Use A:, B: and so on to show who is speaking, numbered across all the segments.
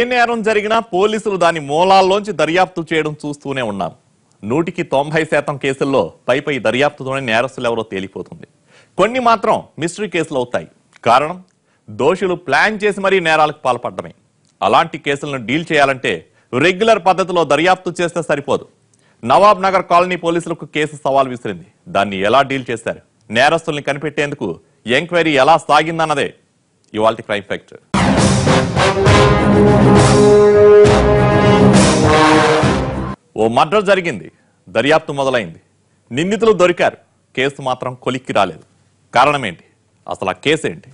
A: నేరం జరిగినా పోలీసులు దాని మూలాల్లోంచి దర్యాప్తు చేయడం చూస్తూనే ఉన్నాం నూటికి తొంభై శాతం కేసుల్లో పై పై దర్యాప్తుతోనే నేరస్తులు ఎవరో తేలిపోతుంది కొన్ని మాత్రం మిస్టరీ కేసులు అవుతాయి కారణం దోషులు ప్లాన్ చేసి మరీ నేరాలకు పాల్పడమే అలాంటి కేసులను డీల్ చేయాలంటే రెగ్యులర్ పద్ధతిలో దర్యాప్తు చేస్తే సరిపోదు నవాబ్ నగర్ కాలనీ పోలీసులకు కేసు సవాల్ విసిరింది దాన్ని ఎలా డీల్ చేశారు నేరస్తుల్ని కనిపెట్టేందుకు ఎంక్వైరీ ఎలా సాగిందన్నదే ఇవాల్టి క్రైమ్ ఫ్యాక్టర్ ఓ మర్డర్ జరిగింది దర్యాప్తు మొదలైంది నిందితులు దొరికారు కేసు మాత్రం కొలిక్కి రాలేదు కారణం ఏంటి అసలు ఆ కేసు ఏంటి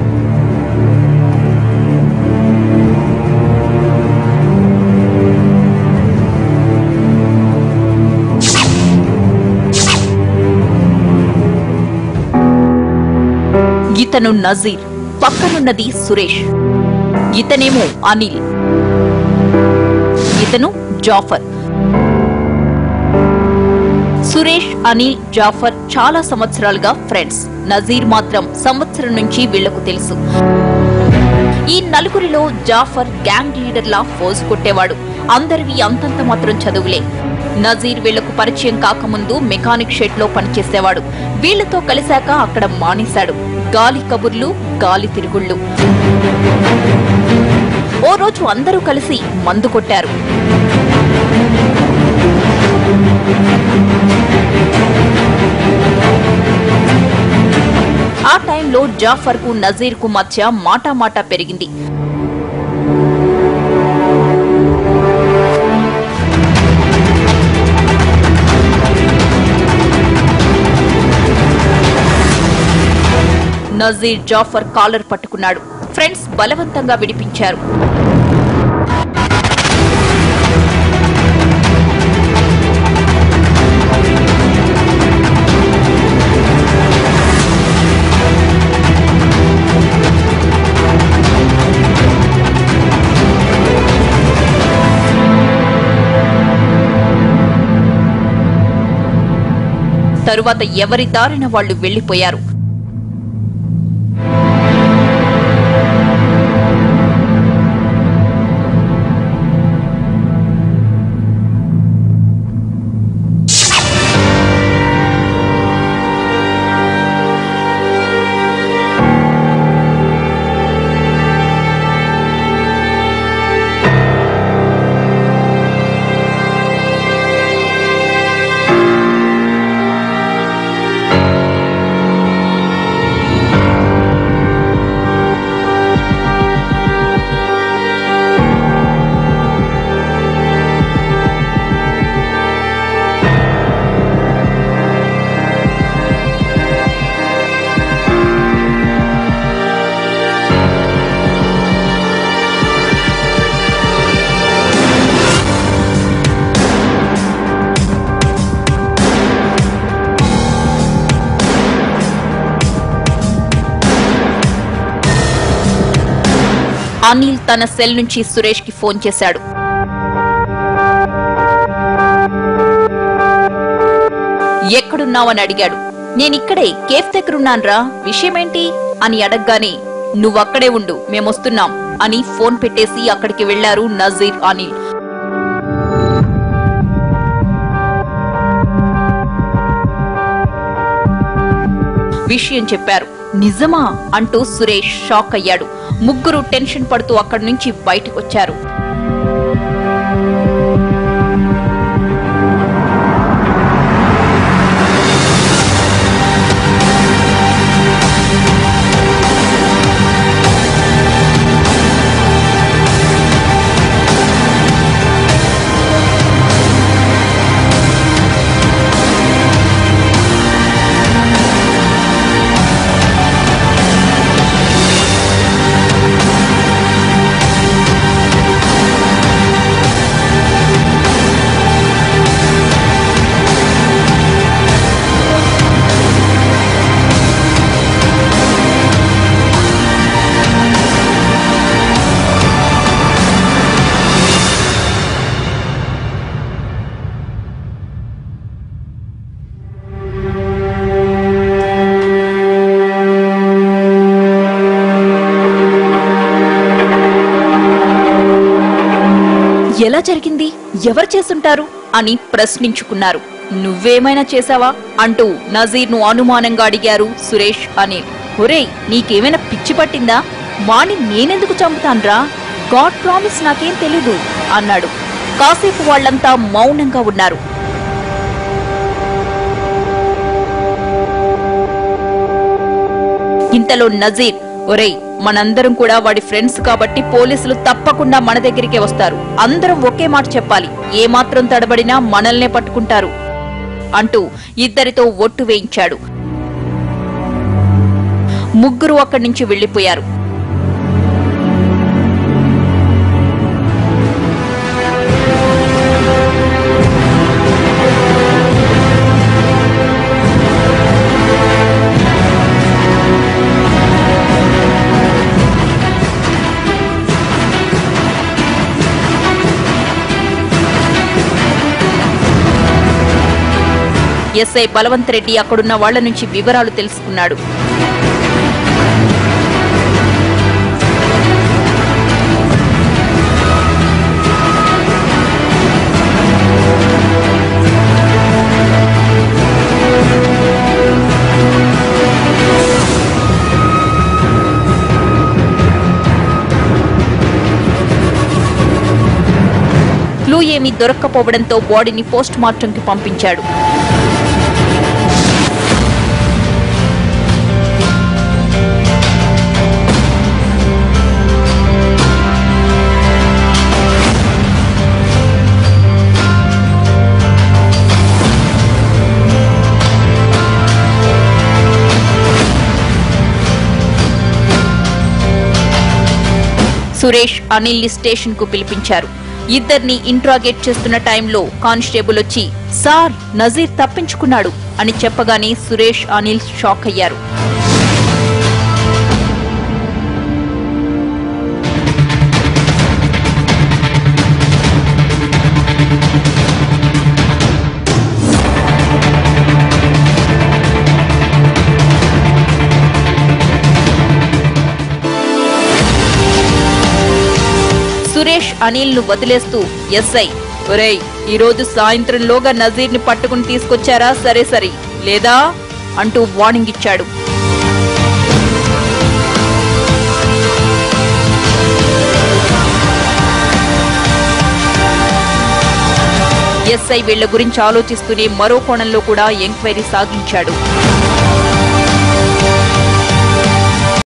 B: ఇతను నజీర్ పక్కనున్నది సురేష్ ఇతనేమో అనిల్ ఇతను జాఫర్ సురేష్ అనిల్ జాఫర్ చాలా సంవత్సరాలుగా ఫ్రెండ్స్ నజీర్ మాత్రం సంవత్సరం నుంచి వీళ్లకు తెలుసు ఈ నలుగురిలో జాఫర్ గ్యాంగ్ లీడర్లా ఫోజు కొట్టేవాడు అందరివి అంతంత మాత్రం చదువులే నజీర్ వీళ్లకు పరిచయం కాకముందు మెకానిక్ షెడ్ లో పనిచేసేవాడు వీళ్లతో కలిశాక అక్కడ మానేశాడు గాలి కబుర్లు గాలి తిరుగుళ్ళు ఓ రోజు అందరూ కలిసి మందు కొట్టారు ఆ టైంలో జాఫర్ కు నజీర్ కు మధ్య మాటామాటా పెరిగింది నజీర్ జాఫర్ కాలర్ పట్టుకున్నాడు ఫ్రెండ్స్ బలవంతంగా విడిపించారు తరువాత ఎవరి దారిన వాళ్ళు వెళ్లిపోయారు అనిల్ తన సెల్ నుంచి సురేష్ కి ఫోన్ చేశాడు ఎక్కడున్నావని అడిగాడు నేనిక్కడే కేఫ్ దగ్గరున్నాన్రా విషయమేంటి అని అడగగానే నువ్వక్కడే ఉండు మేమొస్తున్నాం అని ఫోన్ పెట్టేసి అక్కడికి వెళ్లారు నజీర్ అనిల్ విషయం చెప్పారు నిజమా అంటూ సురేష్ షాక్ అయ్యాడు ముగ్గురు టెన్షన్ పడుతూ అక్కడి నుంచి బయటకొచ్చారు ఎలా జరిగింది ఎవరు చేసుంటారు అని ప్రశ్నించుకున్నారు నువ్వేమైనా చేశావా అంటూ నజీర్ను అనుమానంగా అడిగారు సురేష్ అనిల్ ఒరేయ్ నీకేమైనా పిచ్చి పట్టిందా వాణ్ణి నేనెందుకు చంపుతాన్రా గాడ్ ప్రామిస్ నాకేం తెలీదు అన్నాడు కాసేపు వాళ్ళంతా మౌనంగా ఉన్నారు ఇంతలో నజీర్ ఒరేయ్ మనందరం కూడా వాడి ఫ్రెండ్స్ కాబట్టి పోలీసులు తప్పకుండా మన దగ్గరికే వస్తారు అందరం ఒకే మాట చెప్పాలి ఏ మాత్రం తడబడినా మనల్నే పట్టుకుంటారు అంటూ ఇద్దరితో ఒట్టు వేయించాడు ముగ్గురు అక్కడి నుంచి వెళ్లిపోయారు ఎస్ఐ బలవంత్ రెడ్డి అక్కడున్న వాళ్ల నుంచి వివరాలు తెలుసుకున్నాడు క్లూ ఏమీ దొరక్కపోవడంతో బాడీని పోస్ట్ మార్టంకి పంపించాడు సురేష్ అనిల్ ని స్టేషన్ కు పిలిపించారు ఇద్దరిని ఇంట్రాగేట్ చేస్తున్న టైంలో కానిస్టేబుల్ వచ్చి సార్ నజీర్ తప్పించుకున్నాడు అని చెప్పగానే సురేష్ అనిల్ షాక్ అయ్యారు సురేష్ అనిల్ ను వదిలేస్తూ ఎస్ఐ ఒరేయ్ ఈ రోజు సాయంత్రంలోగా నజీర్ ని పట్టుకుని తీసుకొచ్చారా సరే సరే లేదా అంటూ వార్నింగ్ ఇచ్చాడు ఎస్ఐ వీళ్ల గురించి ఆలోచిస్తూనే మరో కోణంలో కూడా ఎంక్వైరీ సాగించాడు